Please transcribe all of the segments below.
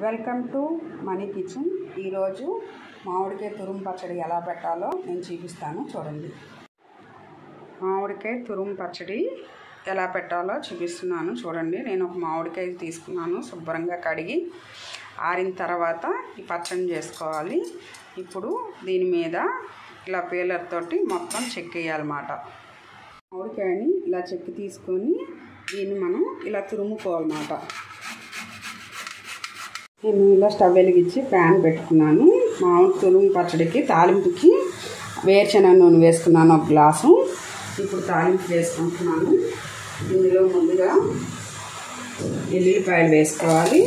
welcome to money kitchen ఈరోజు మామిడికాయ తురుము పచ్చడి ఎలా పెట్టాలో నేను చూపిస్తాను చూడండి మామిడికాయ తురుము పచ్చడి ఎలా పెట్టాలో చూపిస్తున్నాను చూడండి నేను ఒక మామిడికాయ తీసుకున్నాను శుభ్రంగా కడిగి ఆరిన తర్వాత ఈ పచ్చడి చేసుకోవాలి ఇప్పుడు దీని మీద ఇలా పీలర్ తోటి మొత్తం చెక్కేయాలన్నమాట మామిడికాయని ఇలా చెక్కి తీసుకొని దీన్ని మనం ఇలా తురుముకోవాలన్నమాట నేను ఇలా స్టవ్ వెలిగించి ప్యాన్ పెట్టుకున్నాను మామిడి తురుము పచ్చడికి తాలింపుకి వేరుశనగ నూనె వేసుకున్నాను ఒక గ్లాసు ఇప్పుడు తాలింపు వేసుకుంటున్నాను ఇందులో ముందుగా ఎల్లుల్లిపాయలు వేసుకోవాలి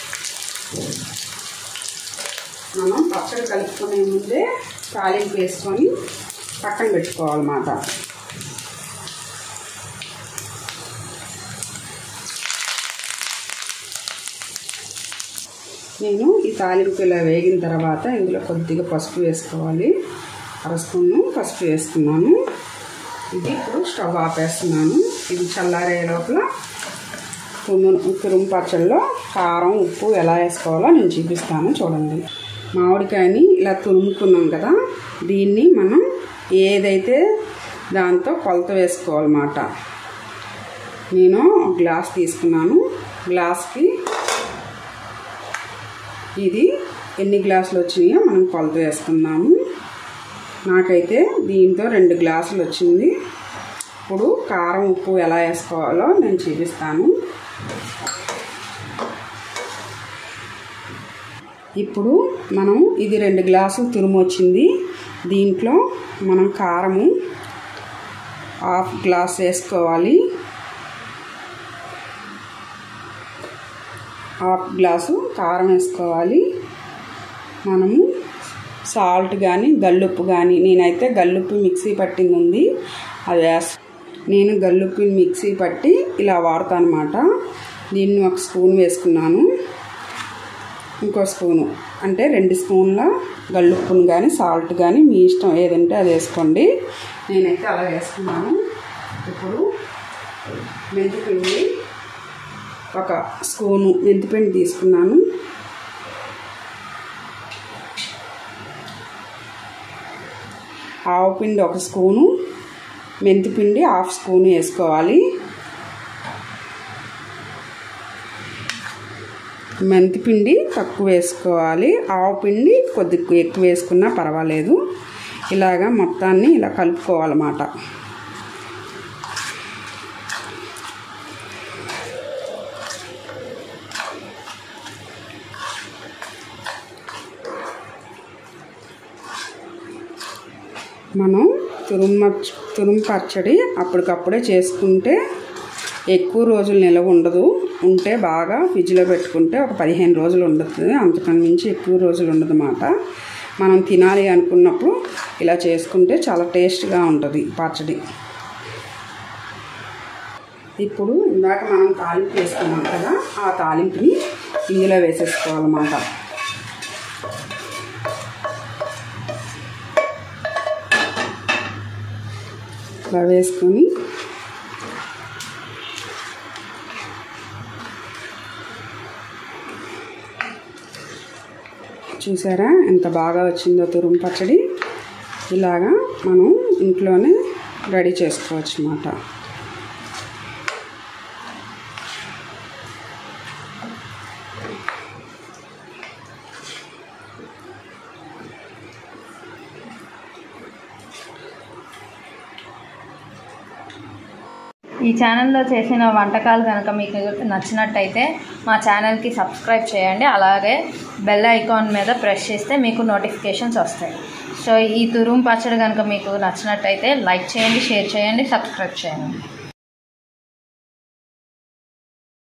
మనం పచ్చడి కలుపుకునే ముందే తాలింపు వేసుకొని పక్కన పెట్టుకోవాలన్నమాట నేను ఈ తాలింపు ఇలా వేగిన తర్వాత ఇందులో కొద్దిగా పసుపు వేసుకోవాలి అర స్పూను పసుపు వేసుకున్నాను ఇది ఇప్పుడు స్టవ్ ఆపేస్తున్నాను ఇది చల్లారే లోపల తురుము తురుము పచ్చళ్ళలో కారం ఉప్పు ఎలా వేసుకోవాలో నేను చూపిస్తాను చూడండి మామిడికాయని ఇలా తురుముకున్నాం కదా దీన్ని మనం ఏదైతే దాంతో కొలత వేసుకోవాలన్నమాట నేను ఒక గ్లాస్ తీసుకున్నాను గ్లాస్కి ఇది ఎన్ని గ్లాసులు వచ్చినాయో మనం కొలత వేసుకుందాము నాకైతే దీంతో రెండు గ్లాసులు వచ్చింది ఇప్పుడు కారం ఉప్పు ఎలా వేసుకోవాలో నేను చూపిస్తాను ఇప్పుడు మనం ఇది రెండు గ్లాసులు తురుము వచ్చింది దీంట్లో మనం కారము హాఫ్ గ్లాస్ వేసుకోవాలి హాఫ్ గ్లాసు కారం వేసుకోవాలి మనము సాల్ట్ కానీ గల్లుప్పు కానీ నేనైతే గల్లుప్పు మిక్సీ పట్టింది ఉంది అది వేస్ నేను గల్లుప్పు మిక్సీ పట్టి ఇలా వాడతాను అనమాట దీన్ని ఒక స్పూన్ వేసుకున్నాను ఇంకో స్పూను అంటే రెండు స్పూన్ల గల్లుప్పును కానీ సాల్ట్ కానీ మీ ఇష్టం ఏదంటే అది వేసుకోండి నేనైతే అలా వేసుకున్నాను ఇప్పుడు మెంతిపిండి ఒక స్పూను మెంతిపిండి తీసుకున్నాను ఆవు పిండి ఒక స్పూను మెంతిపిండి హాఫ్ స్పూన్ వేసుకోవాలి మెంతిపిండి తక్కువ వేసుకోవాలి ఆవు పిండి కొద్దిగా ఎక్కువ వేసుకున్నా పర్వాలేదు ఇలాగా మొత్తాన్ని ఇలా కలుపుకోవాలన్నమాట మనం తురుము తురుము పచ్చడి అప్పటికప్పుడే చేసుకుంటే ఎక్కువ రోజులు నిలవ ఉండదు ఉంటే బాగా ఫ్రిడ్జ్లో పెట్టుకుంటే ఒక పదిహేను రోజులు ఉండదు అంతకని మించి ఎక్కువ రోజులు ఉండదు అన్నమాట మనం తినాలి అనుకున్నప్పుడు ఇలా చేసుకుంటే చాలా టేస్ట్గా ఉంటుంది పచ్చడి ఇప్పుడు ఇందాక మనం తాలింపు వేసుకున్నాం కదా ఆ తాలింపుని ఇందులో వేసేసుకోవాలన్నమాట ఇలా వేసుకొని చూసారా ఎంత బాగా వచ్చిందో తురుము పచ్చడి ఇలాగా మనం ఇంట్లోనే రెడీ చేసుకోవచ్చు అన్నమాట ఈ ఛానల్లో చేసిన వంటకాలు కనుక మీకు నచ్చినట్టయితే మా ఛానల్కి సబ్స్క్రైబ్ చేయండి అలాగే బెల్ ఐకాన్ మీద ప్రెస్ చేస్తే మీకు నోటిఫికేషన్స్ వస్తాయి సో ఈ తురుము పచ్చడి కనుక మీకు నచ్చినట్టయితే లైక్ చేయండి షేర్ చేయండి సబ్స్క్రైబ్ చేయండి